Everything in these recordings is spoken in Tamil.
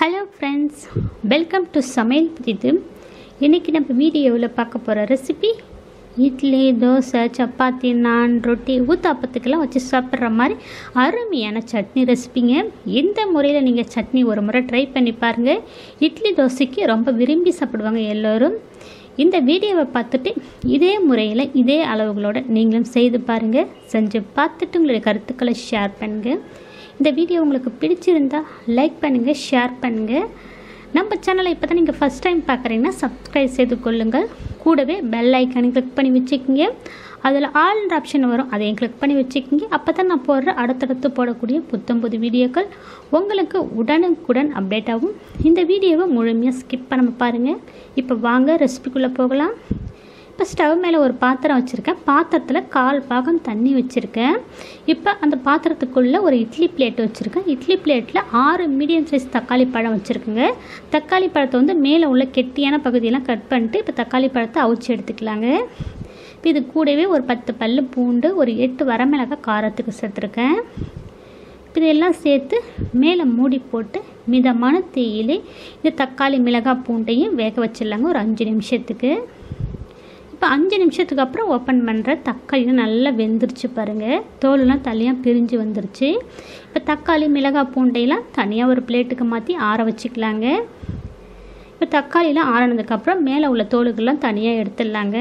ஹலோ ஃப்ரெண்ட்ஸ் வெல்கம் டு சமையல் புதிது இன்றைக்கி நம்ம வீடியோவில் பார்க்க போகிற ரெசிபி இட்லி தோசை சப்பாத்தி நான் ரொட்டி ஊத்தாப்பத்துக்கெல்லாம் வச்சு சாப்பிட்ற மாதிரி அருமையான சட்னி ரெசிபிங்க இந்த முறையில் நீங்கள் சட்னி ஒரு முறை ட்ரை பண்ணி பாருங்கள் இட்லி தோசைக்கு ரொம்ப விரும்பி சாப்பிடுவாங்க எல்லோரும் இந்த வீடியோவை பார்த்துட்டு இதே முறையில் இதே அளவுகளோட நீங்களும் செய்து பாருங்கள் செஞ்சு பார்த்துட்டு உங்களுடைய கருத்துக்களை ஷேர் பண்ணுங்கள் இந்த வீடியோ உங்களுக்கு பிடிச்சிருந்தா லைக் பண்ணுங்கள் ஷேர் பண்ணுங்கள் நம்ம சேனலை இப்போ தான் நீங்கள் ஃபஸ்ட் டைம் பார்க்குறீங்கன்னா சப்ஸ்கிரைப் செய்து கொள்ளுங்கள் கூடவே பெல் ஐக்கானை கிளிக் பண்ணி வச்சுக்கிங்க அதில் ஆல் ஆப்ஷன் வரும் அதையும் கிளிக் பண்ணி வச்சுக்கிங்க அப்போ தான் நான் போடுற அடுத்தடுத்து போடக்கூடிய புத்தம் புது வீடியோக்கள் உங்களுக்கு உடனுக்குடன் அப்டேட் ஆகும் இந்த வீடியோவை முழுமையாக ஸ்கிப் பண்ணாமல் பாருங்கள் இப்போ வாங்க ரெசிபிக்குள்ளே போகலாம் இப்போ ஸ்டவ் மேலே ஒரு பாத்திரம் வச்சுருக்கேன் பாத்திரத்தில் கால் பாகம் தண்ணி வச்சுருக்கேன் இப்போ அந்த பாத்திரத்துக்குள்ளே ஒரு இட்லி பிளேட் வச்சுருக்கேன் இட்லி பிளேட்டில் ஆறு மீடியம் சைஸ் தக்காளி பழம் வச்சுருக்குங்க தக்காளி பழத்தை வந்து மேலே உள்ள கெட்டியான பகுதியெல்லாம் கட் பண்ணிட்டு இப்போ தக்காளி பழத்தை அவிச்சு எடுத்துக்கலாங்க இப்போ இது கூடவே ஒரு பத்து பல் பூண்டு ஒரு எட்டு வரமிளகாய் காரத்துக்கு சேர்த்துருக்கேன் இப்போ இதெல்லாம் சேர்த்து மேலே மூடி போட்டு மிதமான தீயிலே இந்த தக்காளி மிளகாய் பூண்டையும் வேக வச்சிடலாங்க ஒரு அஞ்சு நிமிஷத்துக்கு இப்போ அஞ்சு நிமிஷத்துக்கு அப்புறம் ஓப்பன் பண்ணுற தக்காளிலாம் நல்லா வெந்துருச்சு பாருங்கள் தோலெலாம் தனியாக பிரிஞ்சு வந்துருச்சு இப்போ தக்காளி மிளகாய் பூண்டையெல்லாம் தனியாக ஒரு பிளேட்டுக்கு மாற்றி ஆற வச்சுக்கலாங்க இப்போ தக்காளிலாம் ஆறினதுக்கப்புறம் மேலே உள்ள தோலுகள்லாம் தனியாக எடுத்துடலாங்க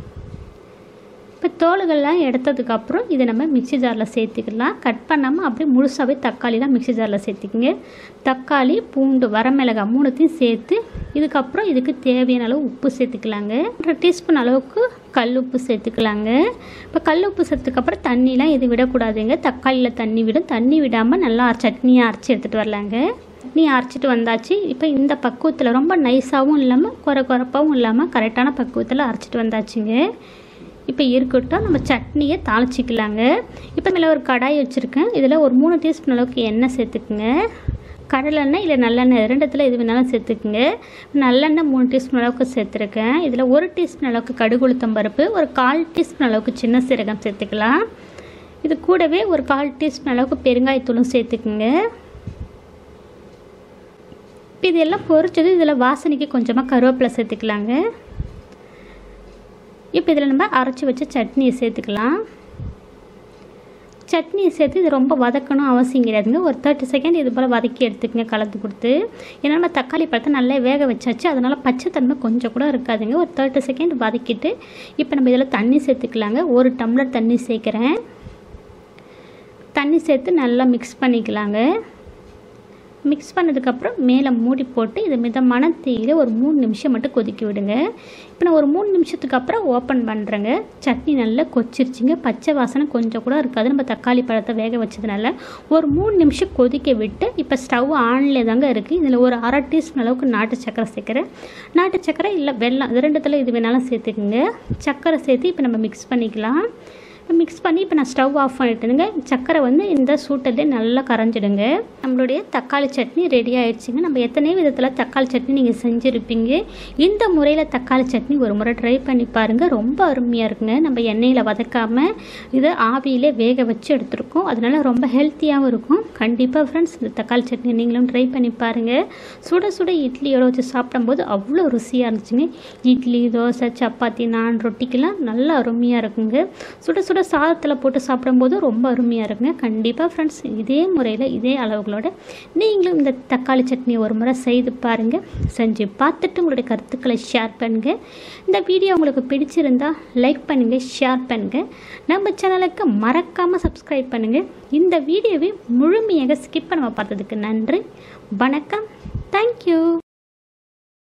இப்போ தோலுகள்லாம் எடுத்ததுக்கப்புறம் இதை நம்ம மிக்சி ஜாரில் சேர்த்துக்கலாம் கட் பண்ணாமல் அப்படியே முழுசாகவே தக்காளிலாம் மிக்சி ஜாரில் சேர்த்துக்குங்க தக்காளி பூண்டு வரமிளகாய் மூணுத்தையும் சேர்த்து இதுக்கப்புறம் இதுக்கு தேவையான அளவு உப்பு சேர்த்துக்கலாங்க ஒரு டீஸ்பூன் அளவுக்கு கல் உப்பு சேர்த்துக்கலாங்க இப்போ கல் உப்பு சேர்த்துக்கப்புறம் தண்ணிலாம் எதுவும் விடக்கூடாதுங்க தக்காளியில் தண்ணி விடும் தண்ணி விடாமல் நல்லா சட்னியாக அரைச்சி எடுத்துகிட்டு வரலாங்க சட்னி அரைச்சிட்டு வந்தாச்சு இப்போ இந்த பக்குவத்தில் ரொம்ப நைஸாகவும் இல்லாமல் குறை குறைப்பாகவும் இல்லாமல் கரெக்டான பக்குவத்தில் அரைச்சிட்டு வந்தாச்சுங்க இப்போ இருக்கட்டும் நம்ம சட்னியை தாளிச்சிக்கலாங்க இப்போ மேலே ஒரு கடாய் வச்சுருக்கேன் இதில் ஒரு மூணு டீஸ்பூன் அளவுக்கு எண்ணெய் சேர்த்துக்குங்க கடலெண்ணெய் இல்லை நல்லெண்ணெய் ரெண்டுத்தில் எது வேணாலும் சேர்த்துக்குங்க நல்லெண்ணெய் மூணு டீஸ்பூன் அளவுக்கு சேர்த்துருக்கேன் இதில் ஒரு டீஸ்பூன் அளவுக்கு கடுகுளுத்தம் பருப்பு ஒரு கால் டீஸ்பூன் அளவுக்கு சின்ன சீரகம் சேர்த்துக்கலாம் இது கூடவே ஒரு கால் டீஸ்பூன் அளவுக்கு பெருங்காயத்தூளும் சேர்த்துக்குங்க இப்போ இதெல்லாம் பொரிச்சது இதில் வாசனைக்கு கொஞ்சமாக கருவேப்பிலை சேர்த்துக்கலாங்க இப்போ இதில் நம்ம அரைச்சி வச்ச சட்னியை சேர்த்துக்கலாம் சட்னியை சேர்த்து இது ரொம்ப வதக்கணும் அவசியம் கிடையாதுங்க ஒரு தேர்ட்டி செகண்ட் இது போல் வதக்கி எடுத்துக்கங்க கலந்து கொடுத்து ஏன்னா நம்ம தக்காளி பழத்தை நல்லா வேக வச்சாச்சு அதனால் பச்சைத்தன்மை கொஞ்சம் கூட இருக்காதுங்க ஒரு தேர்ட்டி செகண்ட் வதக்கிட்டு இப்போ நம்ம இதில் தண்ணி சேர்த்துக்கலாங்க ஒரு டம்ளர் தண்ணி சேர்க்குறேன் தண்ணி சேர்த்து நல்லா மிக்ஸ் பண்ணிக்கலாங்க மிக்ஸ் பண்ணதுக்கப்புறம் மேலே மூடி போட்டு இது மிதமான தீயில் ஒரு மூணு நிமிஷம் மட்டும் கொதிக்க விடுங்க இப்போ நான் ஒரு மூணு நிமிஷத்துக்கு அப்புறம் ஓப்பன் பண்ணுறேங்க சட்னி நல்லா கொச்சிருச்சிங்க பச்சை வாசனை கொஞ்சம் கூட இருக்காது நம்ம தக்காளி பழத்தை வேக வச்சதுனால ஒரு மூணு நிமிஷம் கொதிக்க விட்டு இப்போ ஸ்டவ் ஆன்லேயே தாங்க இருக்குது இதில் ஒரு அரை டீஸ்பூன் அளவுக்கு நாட்டு சக்கரை சேர்க்குறேன் நாட்டு சக்கரை இல்லை வெல்லம் இது ரெண்டுத்தில் இது வேணாலும் சேர்த்துக்குங்க சக்கரை சேர்த்து இப்போ நம்ம மிக்ஸ் பண்ணிக்கலாம் மிக்ஸ் பண்ணி இப்போ நான் ஸ்டவ் ஆஃப் பண்ணிட்டுங்க சக்கரை வந்து இந்த சூட்டிலே நல்லா கரைஞ்சிடுங்க நம்மளுடைய தக்காளி சட்னி ரெடி ஆயிடுச்சுங்க நம்ம எத்தனை விதத்தில் தக்காளி சட்னி நீங்கள் செஞ்சுருப்பீங்க இந்த முறையில் தக்காளி சட்னி ஒரு முறை ட்ரை பண்ணி பாருங்கள் ரொம்ப அருமையாக இருக்குங்க நம்ம எண்ணெயில் வதக்காமல் இதை ஆவியிலே வேக வச்சு எடுத்துருக்கோம் அதனால் ரொம்ப ஹெல்த்தியாகவும் இருக்கும் கண்டிப்பாக ஃப்ரெண்ட்ஸ் இந்த தக்காளி சட்னி நீங்களும் ட்ரை பண்ணி பாருங்கள் சுட சுட இட்லியோட வச்சு சாப்பிடும்போது அவ்வளோ ருசியாக இருந்துச்சுங்க இட்லி தோசை சப்பாத்தி நான் ரொட்டிக்கெல்லாம் நல்லா அருமையாக இருக்குங்க சுட சுட சாதத்தில் போட்டு சாப்பிடும்போது ரொம்ப அருமையாக இருக்குங்க கண்டிப்பாக ஃப்ரெண்ட்ஸ் இதே முறையில் இதே அளவுகளோட நீங்களும் இந்த தக்காளி சட்னி ஒரு முறை செய்து பாருங்கள் செஞ்சு பார்த்துட்டு உங்களுடைய கருத்துக்களை ஷேர் பண்ணுங்கள் இந்த வீடியோ உங்களுக்கு பிடிச்சிருந்தா லைக் பண்ணுங்கள் ஷேர் பண்ணுங்கள் நம்ம சேனலுக்கு மறக்காமல் சப்ஸ்கிரைப் பண்ணுங்கள் இந்த வீடியோவை முழுமையாக ஸ்கிப் பண்ண பார்த்ததுக்கு நன்றி வணக்கம் தேங்க்யூ